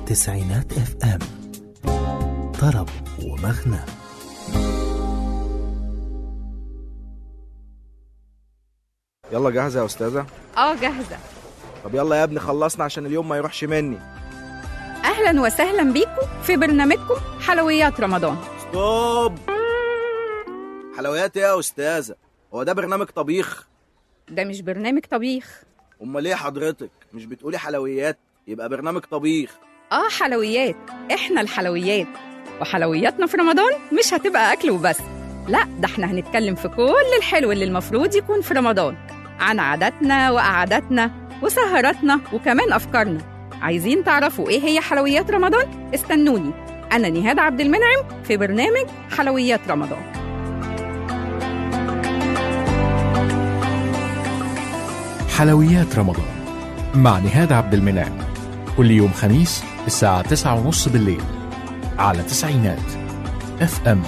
تسعينات اف ام طرب ومغنى يلا جاهزة يا أستاذة اه جاهزة طب يلا يا ابني خلصنا عشان اليوم ما يروحش مني أهلا وسهلا بيكم في برنامجكم حلويات رمضان ستوب حلويات ايه يا أستاذة هو ده برنامج طبيخ ده مش برنامج طبيخ أمال ليه حضرتك مش بتقولي حلويات يبقى برنامج طبيخ اه حلويات احنا الحلويات وحلوياتنا في رمضان مش هتبقى أكل وبس لا ده احنا هنتكلم في كل الحلو اللي المفروض يكون في رمضان عن عاداتنا وقعداتنا وسهراتنا وكمان أفكارنا عايزين تعرفوا ايه هي حلويات رمضان؟ استنوني أنا نهاد عبد المنعم في برنامج حلويات رمضان حلويات رمضان مع نهاد عبد المنعم كل يوم خميس الساعة تسعة ونص بالليل على تسعينات اف ام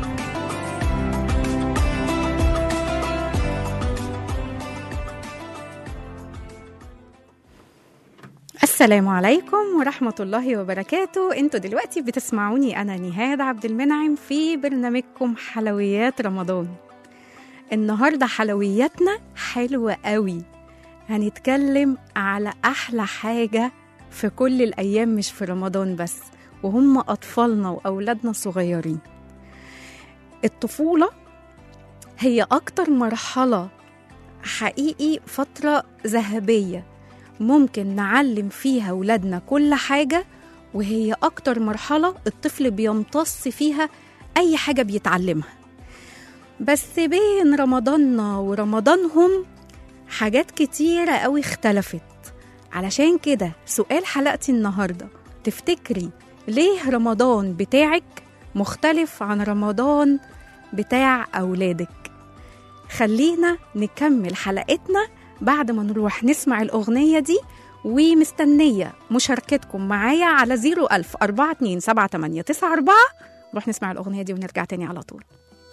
السلام عليكم ورحمة الله وبركاته انتوا دلوقتي بتسمعوني أنا نهاد عبد المنعم في برنامجكم حلويات رمضان النهاردة حلوياتنا حلوة قوي هنتكلم على أحلى حاجة في كل الأيام مش في رمضان بس وهم أطفالنا وأولادنا الصغيرين الطفولة هي أكتر مرحلة حقيقي فترة ذهبية ممكن نعلم فيها ولادنا كل حاجة وهي أكتر مرحلة الطفل بيمتص فيها أي حاجة بيتعلمها بس بين رمضاننا ورمضانهم حاجات كتيرة قوي اختلفت علشان كده سؤال حلقتي النهاردة تفتكري ليه رمضان بتاعك مختلف عن رمضان بتاع أولادك خلينا نكمل حلقتنا بعد ما نروح نسمع الأغنية دي ومستنية مشاركتكم معايا على 01000 4278894 نروح نسمع الأغنية دي ونرجع تاني على طول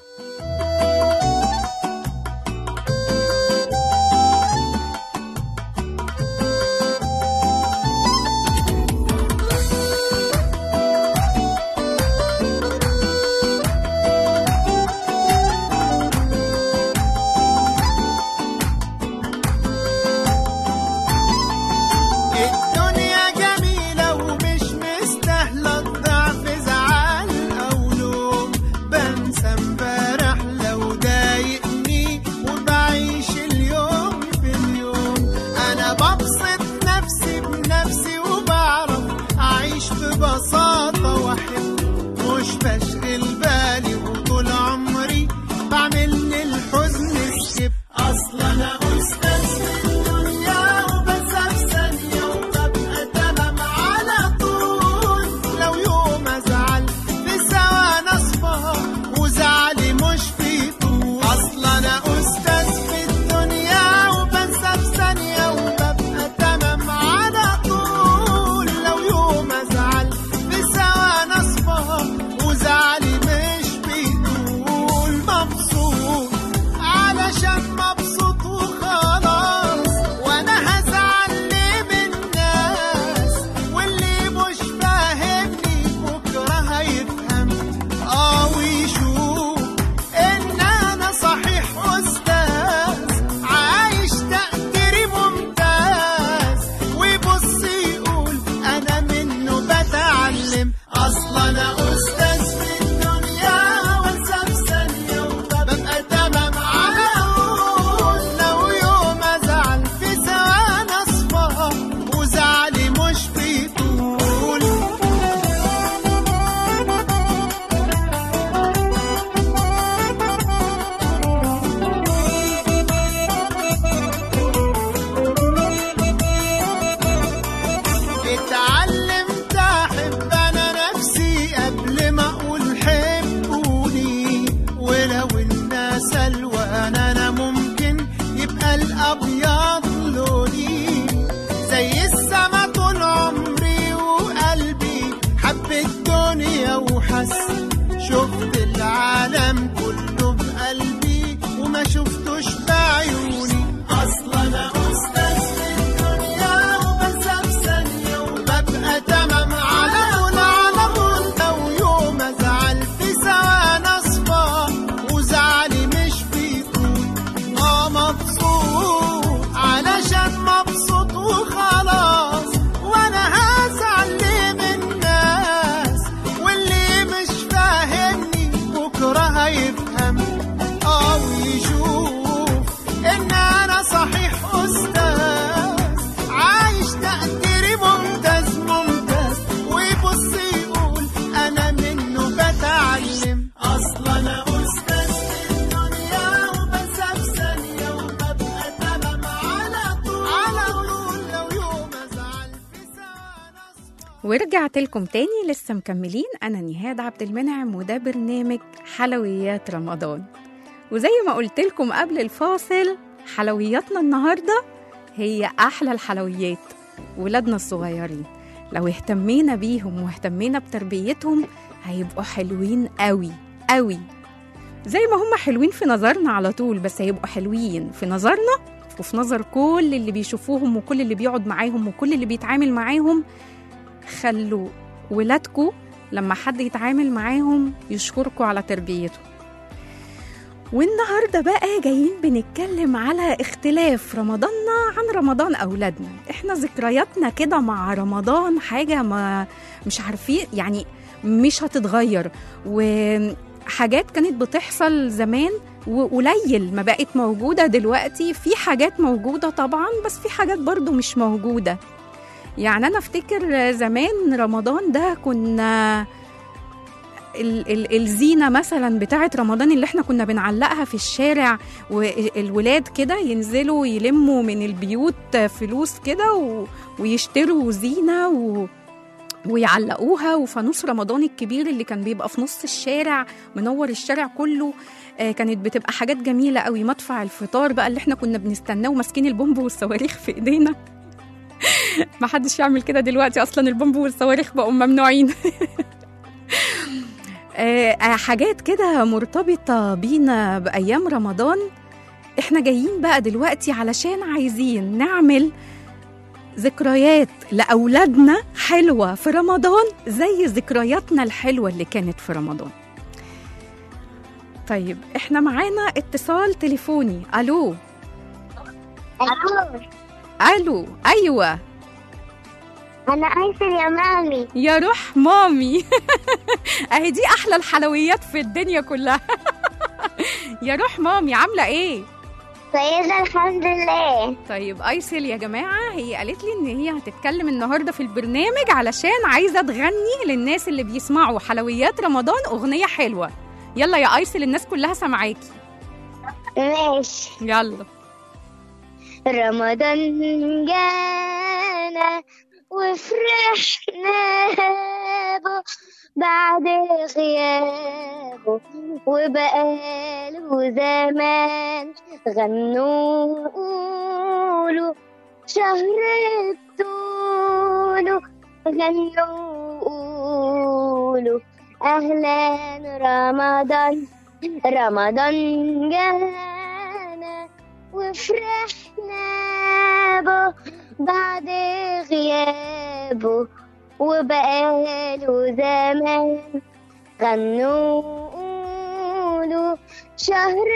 الدنيا جميلة ومش مستاهلة الضعف زعل أو لوم بنسى امبارح لو ضايقني وبعيش اليوم باليوم أنا ببسط نفسي بنفسي وبعرف أعيش ببساطة وأحب مش بشغل بالي وطول عمري بعمل للحزن سكيب أصلا أنا أستاذ في الدنيا وبنسى في ثانية وببقى تمام على طول لو يوم أزعل في ثواني أصفى وزعلي مش في طول أصلا أنا أستاذ في الدنيا وبنسى في ثانية وببقى تمام على طول لو يوم أزعل في ثواني أصفى وزعلي مش بيطول مبسوط علشان مبسوط وخلاص وانا هزعل ليه من الناس واللي مش فاهمني بكره هيفهم اه ويشوف ان انا صحيح استاذ عايش تقديري ممتاز ويبص يقول انا منه بتعلم اصلا انا استاذ في الدنيا وانسى في ثانيه وببقى تمام على طول لو يوم ازعل في ثواني اصفى وزعلي مش بيطول اتعلمت احب انا نفسي قبل ما اقول حبوني ولو الناس الوان انا ممكن يبقى الابيض لوني زي السما طول عمري وقلبي حب الدنيا وحس شفت العالم كله بقلبي وما شفتوش بعيوني اصلا انا استاذ في الدنيا وبنسى في ثانيه وببقى تمام على ورجعت لكم تاني لسه مكملين أنا نهاد عبد المنعم وده برنامج حلويات رمضان وزي ما قلت لكم قبل الفاصل حلوياتنا النهاردة هي أحلى الحلويات ولادنا الصغيرين لو اهتمينا بيهم واهتمينا بتربيتهم هيبقوا حلوين قوي قوي زي ما هم حلوين في نظرنا على طول بس هيبقوا حلوين في نظرنا وفي نظر كل اللي بيشوفوهم وكل اللي بيقعد معاهم وكل اللي بيتعامل معاهم خلوا ولادكم لما حد يتعامل معاهم يشكركوا على تربيته والنهاردة بقى جايين بنتكلم على اختلاف رمضاننا عن رمضان أولادنا احنا ذكرياتنا كده مع رمضان حاجة ما مش عارفين يعني مش هتتغير وحاجات كانت بتحصل زمان وقليل ما بقت موجودة دلوقتي في حاجات موجودة طبعا بس في حاجات برضو مش موجودة يعني أنا أفتكر زمان رمضان ده كنا ال- ال- الزينة مثلا بتاعة رمضان اللي احنا كنا بنعلقها في الشارع والولاد كده ينزلوا يلموا من البيوت فلوس كده و- ويشتروا زينة و ويعلقوها وفانوس رمضان الكبير اللي كان بيبقى في نص الشارع منور الشارع كله آه، كانت بتبقى حاجات جميلة قوي مدفع الفطار بقى اللي احنا كنا بنستناه وماسكين البومب والصواريخ في ايدينا ما حدش يعمل كده دلوقتي اصلا البومب والصواريخ بقوا ممنوعين آه، آه، حاجات كده مرتبطة بينا بأيام رمضان احنا جايين بقى دلوقتي علشان عايزين نعمل ذكريات لأولادنا حلوة في رمضان زي ذكرياتنا الحلوة اللي كانت في رمضان طيب احنا معانا اتصال تليفوني الو ألو الو ايوه أنا أيسر يا مامي يا روح مامي اهي دي احلى الحلويات في الدنيا كلها يا روح مامي عامله ايه كويسة الحمد لله طيب ايسل يا جماعه هي قالت لي ان هي هتتكلم النهارده في البرنامج علشان عايزه تغني للناس اللي بيسمعوا حلويات رمضان اغنيه حلوه يلا يا ايسل الناس كلها سامعاكي ماشي يلا رمضان جانا وفرحنا به بعد غيابه وبقاله زمان غنوا قولوا شهر بطوله غنوا قولوا أهلا رمضان رمضان جانا وفرحنا به بعد غيابه وبقاله زمان غنوا قولوا شهر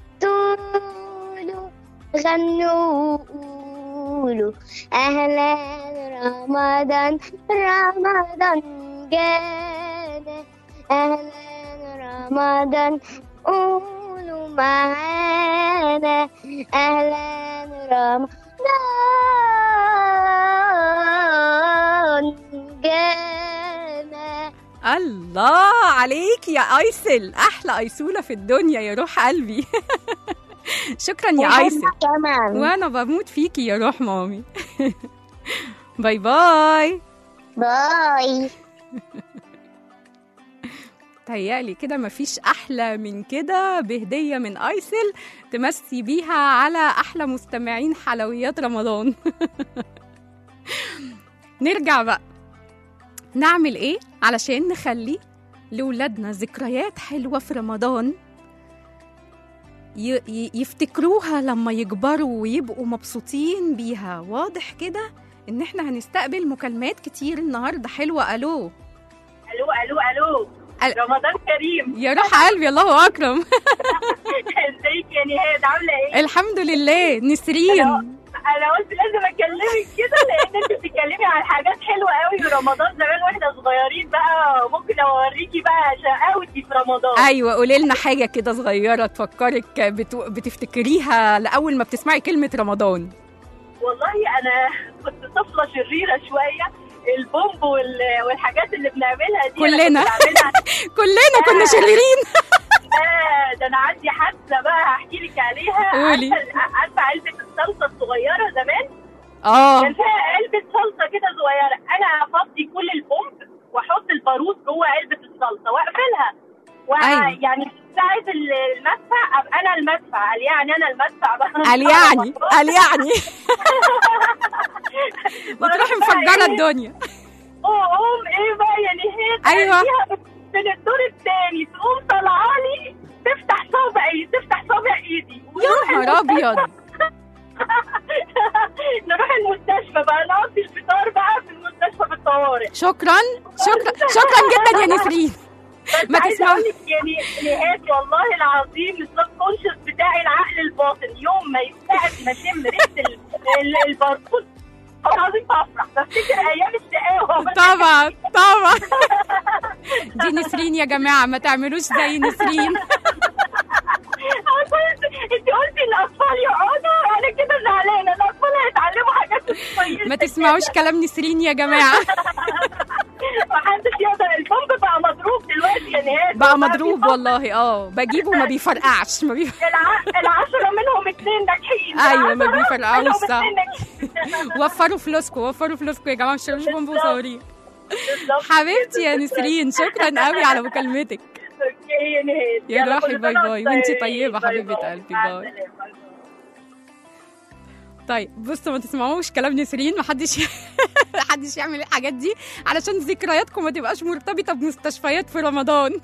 بطوله غنوا قولوا أهلا رمضان رمضان جانا أهلا رمضان قولوا معانا أهلا رمضان جانا الله عليك يا ايسل احلى ايسوله في الدنيا يا روح قلبي شكرا يا ايسل كمان وانا بموت فيكي يا روح مامي باي باي باي تهيألي كده مفيش أحلى من كده بهدية من أيسل تمسي بيها على أحلى مستمعين حلويات رمضان نرجع بقى نعمل إيه علشان نخلي لولادنا ذكريات حلوة في رمضان ي- ي- يفتكروها لما يكبروا ويبقوا مبسوطين بيها واضح كده إن إحنا هنستقبل مكالمات كتير النهاردة حلوة ألو الو الو الو ال- رمضان كريم يا روح قلبي الله أكرم ازيك يا نهاد عامله ايه الحمد لله نسرين انا قلت لازم اكلمك كده لان انت بتتكلمي عن حاجات حلوه قوي في رمضان زمان واحنا صغيرين بقى ممكن اوريكي بقى شقاوتي في رمضان ايوه قولي لنا حاجه كده صغيره تفكرك بتو... بتفتكريها لاول ما بتسمعي كلمه رمضان والله انا كنت طفله شريره شويه البومب وال- والحاجات اللي بنعملها دي أنا كلنا. كنت بعملها كلنا كنا شريرين آه، ده انا عندي حادثه بقى هحكي لك عليها قولي. عارفه عارفه علبه الصلصه الصغيره زمان اه كان فيها علبة صلصة كده صغيرة أنا هفضي كل البارود جوه علبه الصلصه واقفلها أيوة. ويعني ساعة المدفع ابقى انا المدفع قال يعني انا المدفع بقى قال يعني قال يعني وتروحي مفجره الدنيا قوم ايه بقى يا نهاد أيوة. أرميها من الدور الثاني تقوم طالعه لي تفتح صابعي تفتح صابع ايدي يا نهار ابيض نروح المستشفى بقى نقضي الفطار بقى في المستشفى بالطوارئ شكرا شكرا شكرا جدا يا نسرين ما بس عايزه تسمعوا اقول لك يعني نهاد والله العظيم السب كونشس بتاعي العقل الباطن يوم ما يفتح ما اشم ريحه ال- ال- البارود والله العظيم بفرح بفتكر ايام الشقاوه طبعا طبعا دي نسرين يا جماعه ما تعملوش زي نسرين انت قلتي الاطفال يقعدوا انا كده زعلانه الاطفال هيتعلموا حاجات كويسه ما تسمعوش كلام نسرين يا جماعه محدش يقدر البومب بقى مضروب دلوقتي يا نهاد بقى مضروب والله اه بجيبه ما بيفرقعش ما بيف... الع... العشرة منهم اتنين ناجحين أيوة، ما العشرة بيفرقعوش، منهم صح. اتنين ناجحين. وفروا فلوسكم وفروا فلوسكم يا جماعه مش تشتروش بومب بالظبط. وصواريخ بالظبط حبيبتي يا كده. نسرين شكرا قوي على مكالمتك اوكي يا نهاد يا يلا، روحي كل باي سنة باي. وانت وانتي طيب. طيبة باي حبيبة باي. قلبي. مع باي. السلامة. باي باي. طيب بصوا ما تسمعوش كلام نسرين محدش محدش يعمل الحاجات دي علشان ذكرياتكم ما تبقاش مرتبطه بمستشفيات في رمضان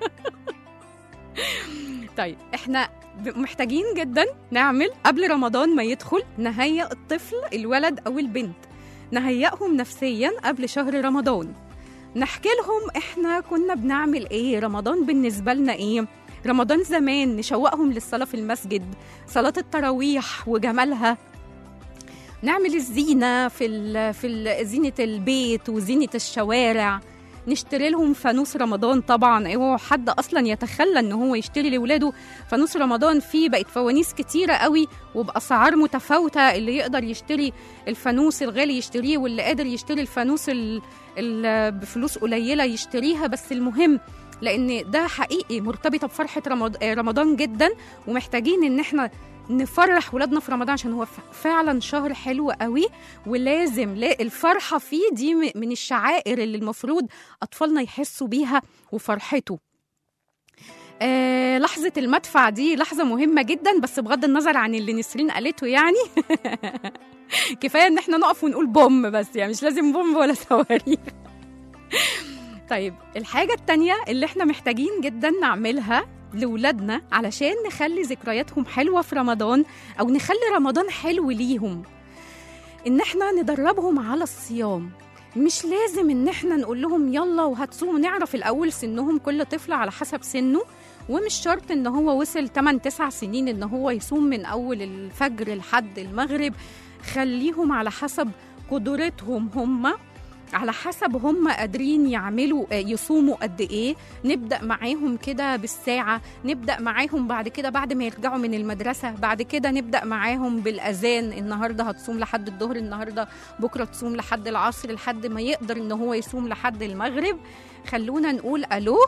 طيب احنا ب- محتاجين جدا نعمل قبل رمضان ما يدخل نهيئ الطفل الولد او البنت نهيئهم نفسيا قبل شهر رمضان نحكي لهم احنا كنا بنعمل ايه رمضان بالنسبه لنا ايه رمضان زمان نشوقهم للصلاه في المسجد صلاه التراويح وجمالها نعمل الزينه في ال في ال زينه البيت وزينه الشوارع نشتري لهم فانوس رمضان طبعا اوعوا حد اصلا يتخلى ان هو يشتري لاولاده فانوس رمضان فيه بقت فوانيس كتيره قوي وباسعار متفاوته اللي يقدر يشتري الفانوس الغالي يشتريه واللي قادر يشتري الفانوس ال ال بفلوس قليله يشتريها بس المهم لان ده حقيقي مرتبطه بفرحه رمض- آه، رمضان جدا ومحتاجين ان احنا نفرح ولادنا في رمضان عشان هو ف- فعلا شهر حلو قوي ولازم لا الفرحه فيه دي م- من الشعائر اللي المفروض اطفالنا يحسوا بيها وفرحته آه لحظة المدفع دي لحظة مهمة جدا بس بغض النظر عن اللي نسرين قالته يعني كفاية ان احنا نقف ونقول بوم بس يعني مش لازم بوم ولا صواريخ طيب الحاجة التانية اللي احنا محتاجين جدا نعملها لولادنا علشان نخلي ذكرياتهم حلوة في رمضان أو نخلي رمضان حلو ليهم إن احنا ندربهم على الصيام مش لازم إن احنا نقول لهم يلا وهتصوموا نعرف الأول سنهم كل طفل على حسب سنه ومش شرط ان هو وصل 8 9 سنين ان هو يصوم من اول الفجر لحد المغرب خليهم على حسب قدرتهم هم على حسب هم قادرين يعملوا آه، يصوموا قد ايه نبدا معاهم كده بالساعه نبدا معاهم بعد كده بعد ما يرجعوا من المدرسه بعد كده نبدا معاهم بالاذان النهارده هتصوم لحد الظهر النهارده بكره تصوم لحد العصر لحد ما يقدر ان هو يصوم لحد المغرب خلونا نقول الو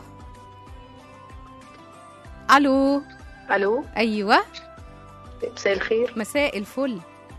الو الو ايوه مساء الخير مساء الفل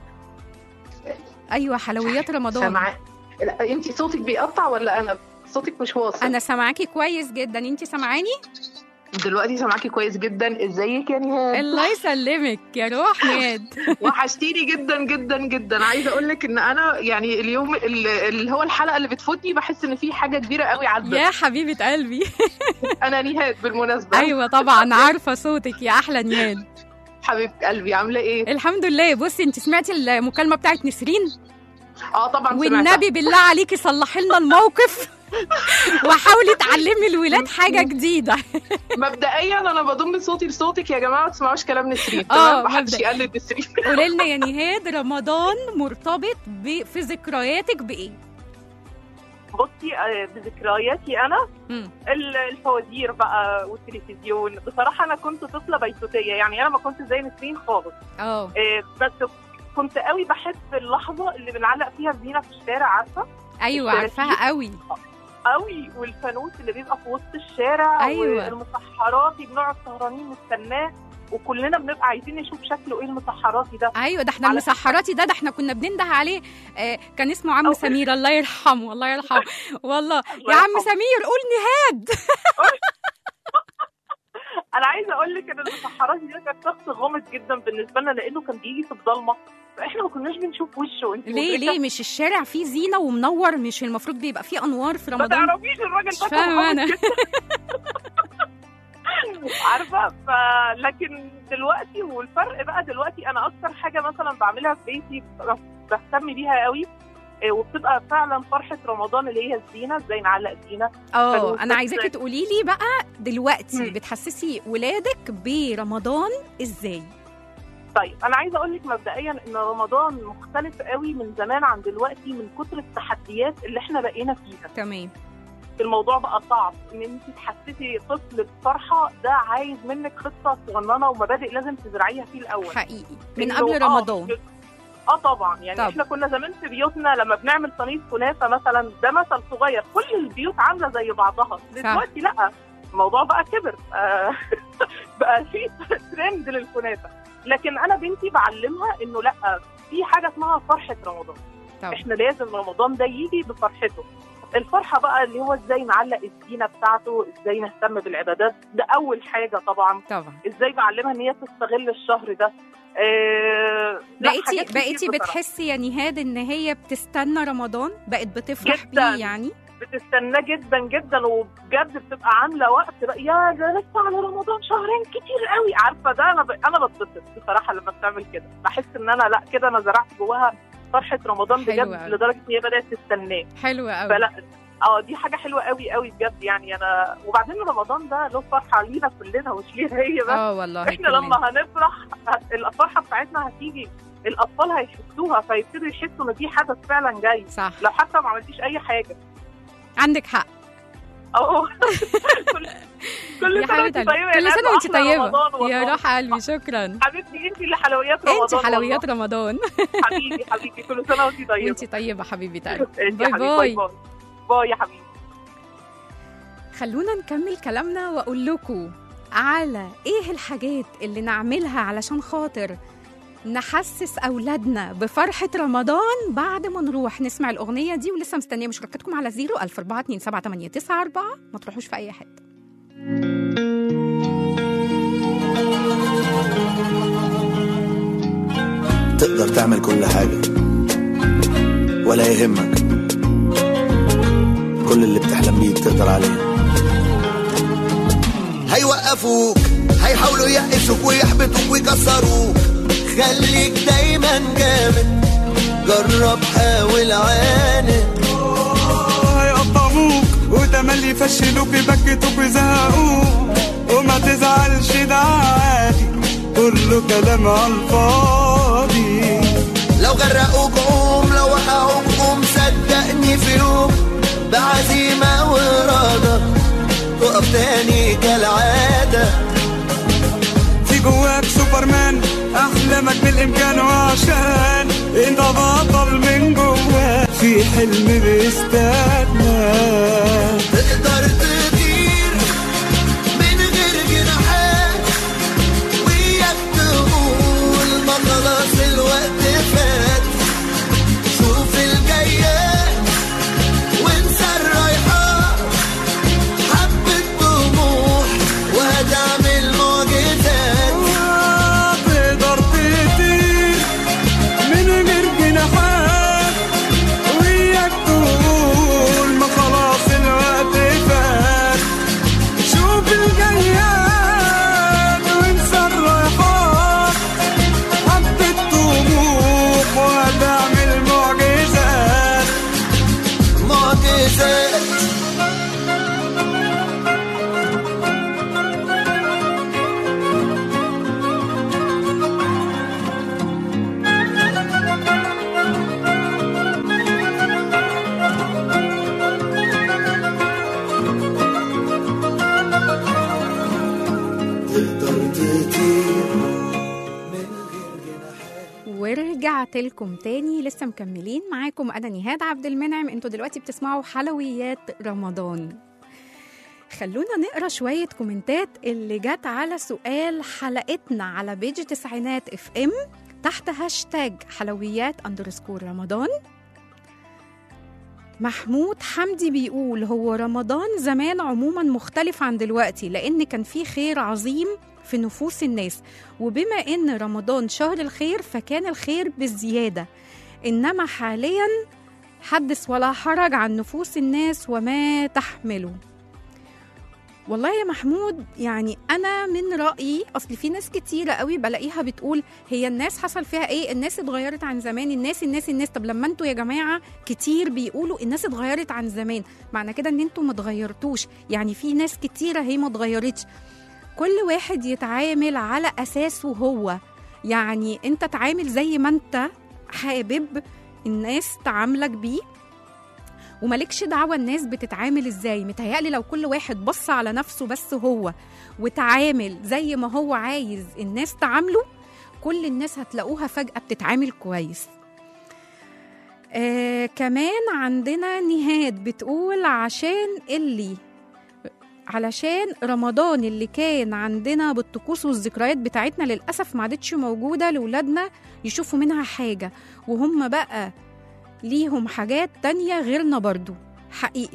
ايوه حلويات رمضان سامعة لا انت صوتك بيقطع ولا انا صوتك مش واصل انا سامعاكي كويس جدا انت سامعاني دلوقتي سامعاكي كويس جدا ازيك يا نهاد الله يسلمك يا روح نياد وحشتيني جدا جدا جدا عايزه اقول لك ان انا يعني اليوم ال- اللي هو الحلقه اللي بتفوتني بحس ان في حاجه كبيره قوي عدت يا حبيبه قلبي انا نهاد بالمناسبه ايوه طبعا عارفه صوتك يا احلى نياد حبيبه قلبي عامله ايه الحمد لله بصي انت سمعتي المكالمه بتاعت نسرين اه طبعا سمعتها. والنبي بالله عليكي صلحي لنا الموقف وحاولي تعلمي الولاد حاجه جديده مبدئيا انا بضم صوتي لصوتك يا جماعه ما تسمعوش كلام نسرين آه، تمام محدش مبدئيا. يقلد نسرين قولي لنا يا نهاد رمضان مرتبط ب... في ذكرياتك بايه بصي آه، بذكرياتي انا مم. ال- الفوازير بقى والتلفزيون بصراحه انا كنت طفله بيتوتيه يعني انا ما كنت زي نسرين خالص اه آه، بس كنت قوي بحب اللحظه اللي بنعلق فيها الزينه في الشارع عارفه ايوه عارفاها قوي قوي والفانوس اللي بيبقى في وسط الشارع أيوة. والمسحرات اللي بنقعد سهرانين نستناه وكلنا بنبقى عايزين نشوف شكله ايه المسحراتي ده ايوه ده احنا على المسحراتي ده ده احنا كنا بننده عليه آه كان اسمه عم أو- سمير الله يرحمه الله يرحمه والله يا الله عم يرحمه. سمير قول نهاد انا عايزه اقول لك ان المسحراتي ده كان شخص غامض جدا بالنسبه لنا لانه كان بيجي في الضلمه فاحنا ما كناش بنشوف وشه انت ليه مدركة؟ ليه مش الشارع فيه زينه ومنور مش المفروض بيبقى فيه انوار في ما رمضان تعرفيش الراجل مش ده كان فاهمه غامض انا عارفه ف لكن دلوقتي والفرق بقى دلوقتي انا اكتر حاجه مثلا بعملها في بيتي بهتم بيها قوي إيه، وبتبقى فعلا فرحه رمضان اللي هي الزينه ازاي نعلق زينه اه حلو. انا بس- عايزاكي تقولي لي بقى دلوقتي مم. بتحسسي ولادك برمضان ازاي طيب انا عايزه اقول لك مبدئيا ان رمضان مختلف قوي من زمان عن دلوقتي من كتر التحديات اللي احنا بقينا فيها تمام الموضوع بقى صعب ان انت تحسسي طفل بفرحه ده عايز منك خطه صغننه ومبادئ لازم تزرعيها فيه الاول حقيقي من إنه قبل آه، رمضان اه طبعا يعني طب. طب. احنا كنا زمان في بيوتنا لما بنعمل صينيه كنافه مثلا ده مثل صغير كل البيوت عامله زي بعضها دلوقتي لا الموضوع بقى كبر آه بقى في ترند للكنافه لكن انا بنتي بعلمها انه لا في حاجه اسمها فرحه رمضان طبعا احنا لازم رمضان ده يجي بفرحته الفرحه بقى اللي هو ازاي نعلق الزينه بتاعته ازاي نهتم بالعبادات ده اول حاجه طبعا طبعا ازاي بعلمها ان هي تستغل الشهر ده آه لا، بقيتي حاجات كتير بقيتي بصراحة. بتحسي يا نهاد ان هي بتستنى رمضان بقت بتفرح جداً. بيه يعني بتستناه جدا جدا وبجد بتبقى عامله وقت بقى يا ده لسه على رمضان شهرين كتير قوي عارفه ده انا ب... انا بتبسط بصراحه لما بتعمل كده بحس ان انا لا كده انا زرعت جواها فرحه رمضان حلوة بجد أوي. لدرجه ان هي بدات تستناه حلوة قوي فلا اه دي حاجه حلوه قوي قوي بجد يعني انا وبعدين رمضان ده له فرحه لينا كلنا مش ليها هي بس اه والله احنا كلنا. لما هنفرح هت- الفرحه بتاعتنا هتيجي الاطفال هيحسوها فيبتدوا يحسوا ان في حدث فعلا جاي صح لو حتى ما عملتيش اي حاجه عندك حق اه كل كل يا سنه حبيبتي وانت قلبي. طيبه كل يا سنة ناس، وانت وأحلى طيبة رمضان يا والله. روح قلبي شكرا حبيبتي انت اللي حلويات رمضان انت حلويات والله. رمضان حبيبي حبيبي كل سنه وانت طيبه وانت طيبة حبيبي تعالي انت باي حبيبي، باي باي باي يا حبيبي خلونا نكمل كلامنا واقول لكم على ايه الحاجات اللي نعملها علشان خاطر نحسس اولادنا بفرحه رمضان بعد ما نروح نسمع الاغنيه دي ولسه مستنيه مشاركتكم على 0 4 ما تروحوش في اي حته تقدر تعمل كل حاجة ولا يهمك كل اللي بتحلم بيه تقدر عليه هيوقفوك هيحاولوا يقشوك ويحبطوك ويكسروك خليك دايما جامد جرب حاول عاند هيقطعوك وتملي يفشلوك يبكتوك ويزهقوك وما تزعلش ده عادي كله كلام على الفاضي لو غرقوك قوم لو وقعوك قوم صدقني في يوم بعزيمة وإرادة تقف تاني كالعادة في جواك سوبرمان احلامك بالامكان وعشان انت بطل من جواك في حلم بيستناك تقدر تطير من غير جناحات وياك تقول ما خلاص الوقت فات شوف الجايات وانسى الرايحات حبة طموح وهتعمل معجزات تقدر تطير من غير جناحات وياك تقول ما خلاص الوقت فات شوف الجياد وانسى الرايحات حبة طموح وهتعمل معجزات معجزات تقدر تطير من غير جناحات ورجعت لكم تاني لسه مكملين معاكم انا نهاد عبد المنعم انتوا دلوقتي بتسمعوا حلويات رمضان خلونا نقرا شوية كومنتات اللي جت على سؤال حلقتنا على بيج تسعينات اف ام تحت هاشتاج حلويات اندرسكور رمضان محمود حمدي بيقول هو رمضان زمان عموما مختلف عن دلوقتي لأن كان فيه خير عظيم في نفوس الناس وبما إن رمضان شهر الخير فكان الخير بالزيادة إنما حاليا حدث ولا حرج عن نفوس الناس وما تحمله والله يا محمود يعني انا من رايي اصل في ناس كتيره قوي بلاقيها بتقول هي الناس حصل فيها ايه الناس اتغيرت عن زمان الناس الناس الناس طب لما انتوا يا جماعه كتير بيقولوا الناس اتغيرت عن زمان معنى كده ان انتوا ما اتغيرتوش يعني في ناس كتيره هي ما اتغيرتش كل واحد يتعامل على اساسه هو يعني انت تعامل زي ما انت حابب الناس تعاملك بيه ومالكش دعوة الناس بتتعامل ازاي متهيألي لو كل واحد بص على نفسه بس هو وتعامل زي ما هو عايز الناس تعامله كل الناس هتلاقوها فجأة بتتعامل كويس آه كمان عندنا نهاد بتقول عشان اللي علشان رمضان اللي كان عندنا بالطقوس والذكريات بتاعتنا للأسف ما عادتش موجودة لولادنا يشوفوا منها حاجة وهم بقى ليهم حاجات تانية غيرنا برضو حقيقي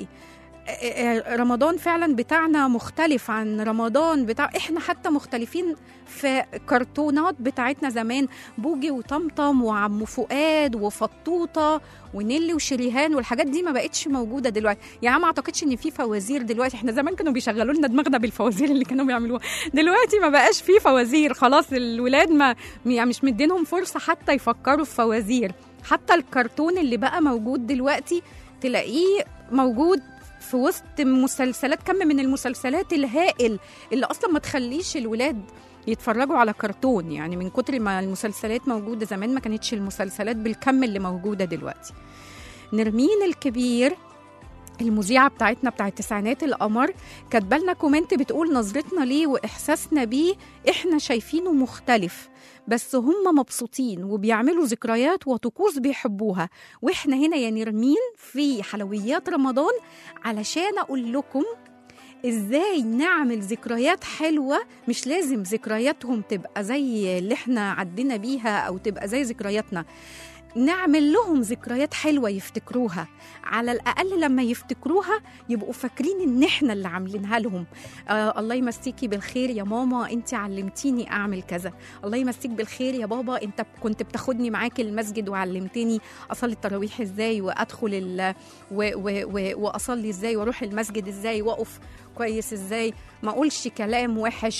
رمضان فعلا بتاعنا مختلف عن رمضان بتاع احنا حتى مختلفين في كرتونات بتاعتنا زمان بوجي وطمطم وعم فؤاد وفطوطه ونيلي وشريهان والحاجات دي ما بقتش موجوده دلوقتي يعني ما اعتقدش ان في فوازير دلوقتي احنا زمان كانوا بيشغلوا لنا دماغنا بالفوازير اللي كانوا بيعملوها دلوقتي ما بقاش في فوازير خلاص الولاد ما يعني مش مدينهم فرصه حتى يفكروا في فوازير حتى الكرتون اللي بقى موجود دلوقتي تلاقيه موجود في وسط مسلسلات كم من المسلسلات الهائل اللي اصلا ما تخليش الولاد يتفرجوا على كرتون يعني من كتر ما المسلسلات موجوده زمان ما كانتش المسلسلات بالكم اللي موجوده دلوقتي نرمين الكبير المذيعة بتاعتنا بتاعت تسعينات القمر كاتبه لنا كومنت بتقول نظرتنا ليه وإحساسنا بيه إحنا شايفينه مختلف بس هم مبسوطين وبيعملوا ذكريات وطقوس بيحبوها واحنا هنا يا نرمين في حلويات رمضان علشان اقول لكم ازاي نعمل ذكريات حلوة مش لازم ذكرياتهم تبقى زي اللي احنا عدينا بيها او تبقى زي ذكرياتنا نعمل لهم ذكريات حلوة يفتكروها على الأقل لما يفتكروها يبقوا فاكرين إن إحنا اللي عاملينها لهم آه الله يمسيكي بالخير يا ماما أنت علمتيني أعمل كذا الله يمسيك بالخير يا بابا أنت كنت بتاخدني معاك المسجد وعلمتني أصلي التراويح إزاي وأدخل ال و و و وأصلي إزاي وأروح المسجد إزاي وأقف كويس إزاي ما أقولش كلام وحش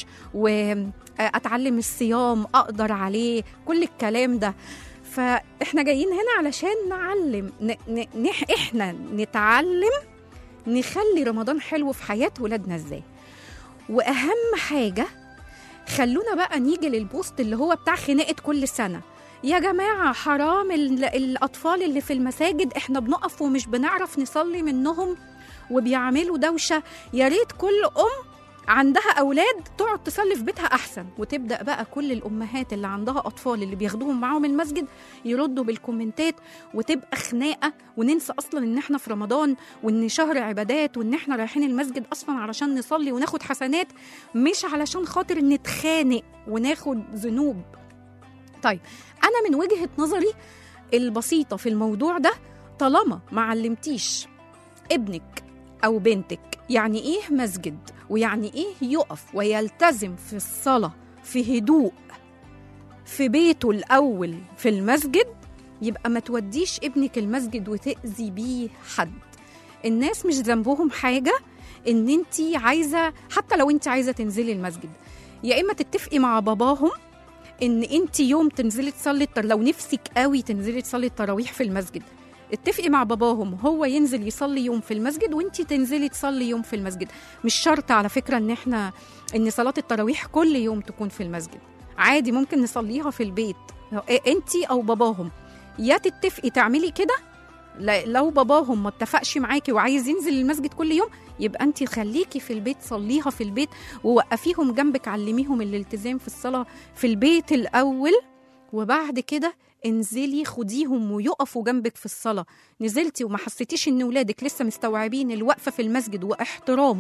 وأتعلم الصيام أقدر عليه كل الكلام ده فاحنا جايين هنا علشان نعلم ن... ن... نح... احنا نتعلم نخلي رمضان حلو في حياة ولادنا ازاي واهم حاجة خلونا بقى نيجي للبوست اللي هو بتاع خناقة كل سنة يا جماعة حرام ال... الأطفال اللي في المساجد احنا بنقف ومش بنعرف نصلي منهم وبيعملوا دوشة يا ريت كل أم عندها اولاد تقعد تصلي في بيتها احسن وتبدا بقى كل الامهات اللي عندها اطفال اللي بياخدوهم معاهم المسجد يردوا بالكومنتات وتبقى خناقه وننسى اصلا ان احنا في رمضان وان شهر عبادات وان احنا رايحين المسجد اصلا علشان نصلي وناخد حسنات مش علشان خاطر نتخانق وناخد ذنوب طيب انا من وجهه نظري البسيطه في الموضوع ده طالما ما علمتيش ابنك او بنتك يعني ايه مسجد ويعني ايه يقف ويلتزم في الصلاه في هدوء في بيته الاول في المسجد يبقى ما توديش ابنك المسجد وتاذي بيه حد الناس مش ذنبهم حاجه ان انت عايزه حتى لو انت عايزه تنزلي المسجد يا اما تتفقي مع باباهم ان انت يوم تنزلي تصلي التر... لو نفسك قوي تنزلي تصلي التراويح في المسجد اتفقي مع باباهم هو ينزل يصلي يوم في المسجد وانت تنزلي تصلي يوم في المسجد مش شرط على فكره ان احنا ان صلاه التراويح كل يوم تكون في المسجد عادي ممكن نصليها في البيت انت او باباهم يا تتفقي تعملي كده لو باباهم ما اتفقش معاكي وعايز ينزل المسجد كل يوم يبقى انت خليكي في البيت صليها في البيت ووقفيهم جنبك علميهم الالتزام في الصلاه في البيت الاول وبعد كده انزلي خديهم ويقفوا جنبك في الصلاه نزلتي وما حسيتيش ان ولادك لسه مستوعبين الوقفه في المسجد واحترامه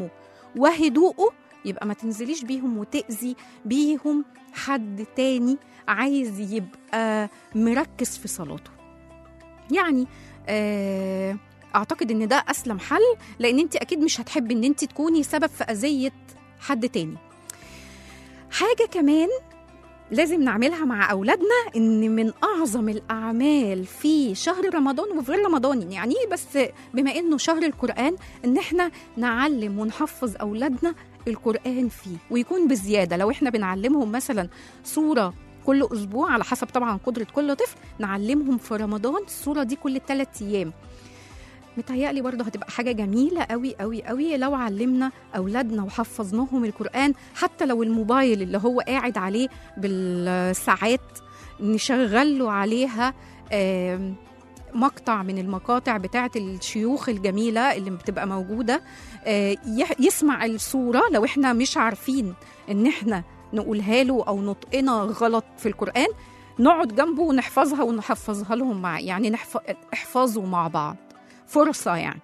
وهدوءه يبقى ما تنزليش بيهم وتأذي بيهم حد تاني عايز يبقى مركز في صلاته يعني آه اعتقد ان ده اسلم حل لان انت اكيد مش هتحبي ان انت تكوني سبب في اذيه حد تاني حاجه كمان لازم نعملها مع اولادنا ان من اعظم الاعمال في شهر رمضان وفي غير رمضان يعني بس بما انه شهر القران ان احنا نعلم ونحفظ اولادنا القران فيه ويكون بزياده لو احنا بنعلمهم مثلا سوره كل اسبوع على حسب طبعا قدره كل طفل نعلمهم في رمضان السوره دي كل ثلاث ايام متهيألي برضه هتبقى حاجة جميلة قوي قوي قوي لو علمنا أولادنا وحفظناهم القرآن حتى لو الموبايل اللي هو قاعد عليه بالساعات نشغل له عليها آم، مقطع من المقاطع بتاعة الشيوخ الجميلة اللي بتبقى موجودة آه، يح- يسمع الصورة لو احنا مش عارفين ان احنا نقولها له او نطقنا غلط في القرآن نقعد جنبه ونحفظها ونحفظها لهم مع يعني نحف... احفظوا مع بعض فرصة يعني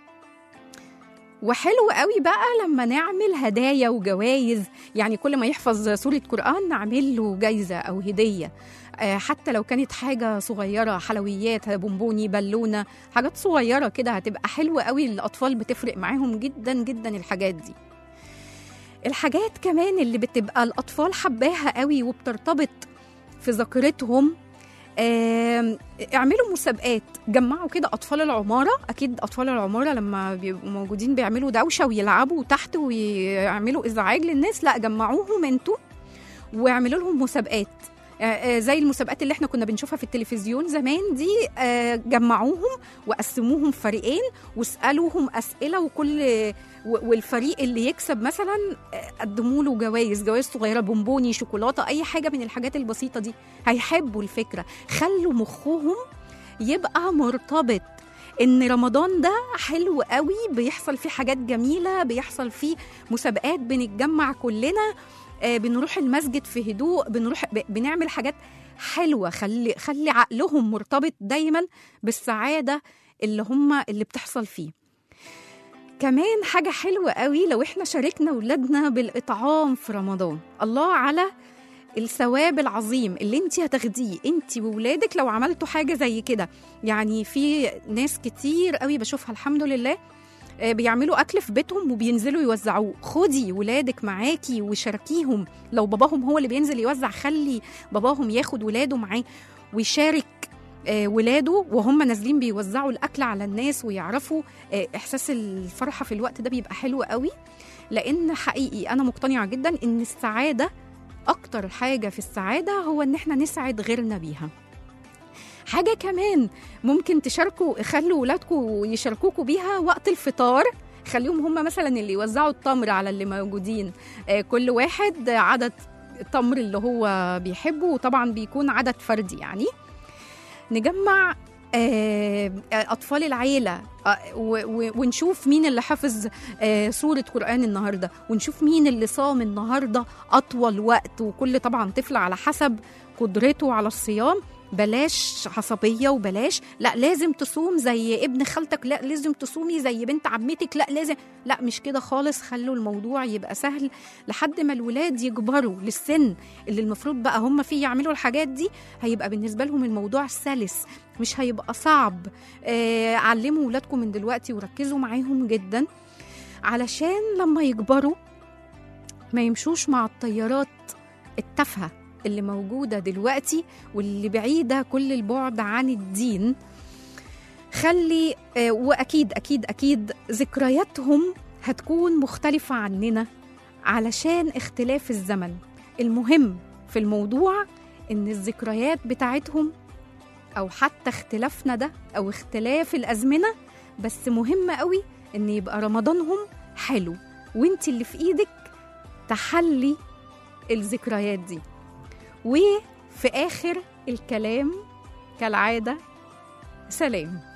وحلو قوي بقى لما نعمل هدايا وجوائز يعني كل ما يحفظ سورة قرآن نعمل له جايزة أو هدية آه، حتى لو كانت حاجة صغيرة حلويات بونبوني بالونة حاجات صغيرة كده هتبقى حلوة قوي الأطفال بتفرق معاهم جدا جدا الحاجات دي الحاجات كمان اللي بتبقى الأطفال حباها قوي وبترتبط في ذاكرتهم آم، اعملوا مسابقات جمعوا كده اطفال العماره اكيد اطفال العماره لما بيبقوا موجودين بيعملوا دوشه ويلعبوا تحت ويعملوا ازعاج للناس لا جمعوهم انتوا واعملوا لهم مسابقات آه، آه، زي المسابقات اللي احنا كنا بنشوفها في التلفزيون زمان دي آه، جمعوهم وقسموهم فريقين واسالوهم اسئله وكل و- والفريق اللي يكسب مثلا آه، قدموا له جوائز جوائز صغيره بونبوني شوكولاته اي حاجه من الحاجات البسيطه دي هيحبوا الفكره خلوا مخهم يبقى مرتبط ان رمضان ده حلو قوي بيحصل فيه حاجات جميله بيحصل فيه مسابقات بنتجمع كلنا آه، بنروح المسجد في هدوء بنروح ب- بنعمل حاجات حلوه خلي خلي عقلهم مرتبط دايما بالسعاده اللي هم اللي بتحصل فيه كمان حاجة حلوة قوي لو احنا شاركنا ولادنا بالإطعام في رمضان الله على الثواب العظيم اللي انت هتاخديه انت وولادك لو عملتوا حاجة زي كده يعني في ناس كتير قوي بشوفها الحمد لله آه، بيعملوا اكل في بيتهم وبينزلوا يوزعوه خدي ولادك معاكي وشاركيهم لو باباهم هو اللي بينزل يوزع خلي باباهم ياخد ولاده معاه ويشارك آه، ولاده وهم نازلين بيوزعوا الاكل على الناس ويعرفوا آه، احساس الفرحه في الوقت ده بيبقى حلو قوي لان حقيقي انا مقتنعه جدا ان السعاده اكتر حاجه في السعاده هو ان احنا نسعد غيرنا بيها حاجه كمان ممكن تشاركوا خلوا ولادكم يشاركوكوا بيها وقت الفطار خليهم هم مثلا اللي يوزعوا التمر على اللي موجودين آه، كل واحد عدد التمر اللي هو بيحبه وطبعا بيكون عدد فردي يعني نجمع آه، أطفال العيلة آه، و- و- ونشوف مين اللي حفظ آه، سورة قرآن النهاردة ونشوف مين اللي صام النهاردة أطول وقت وكل طبعا طفل على حسب قدرته على الصيام بلاش عصبية وبلاش لا لازم تصوم زي ابن خالتك لا لازم تصومي زي بنت عمتك لا لازم لا مش كده خالص خلوا الموضوع يبقى سهل لحد ما الولاد يكبروا للسن اللي المفروض بقى هم فيه يعملوا الحاجات دي هيبقى بالنسبة لهم الموضوع سلس مش هيبقى صعب آه علموا ولادكم من دلوقتي وركزوا معاهم جدا علشان لما يكبروا ما يمشوش مع التيارات التافهة اللي موجودة دلوقتي واللي بعيدة كل البعد عن الدين خلي آه، وأكيد أكيد أكيد ذكرياتهم هتكون مختلفة عننا علشان اختلاف الزمن المهم في الموضوع إن الذكريات بتاعتهم أو حتى اختلافنا ده أو اختلاف الأزمنة بس مهم قوي إن يبقى رمضانهم حلو وانت اللي في إيدك تحلي الذكريات دي وفي آخر الكلام كالعادة سلام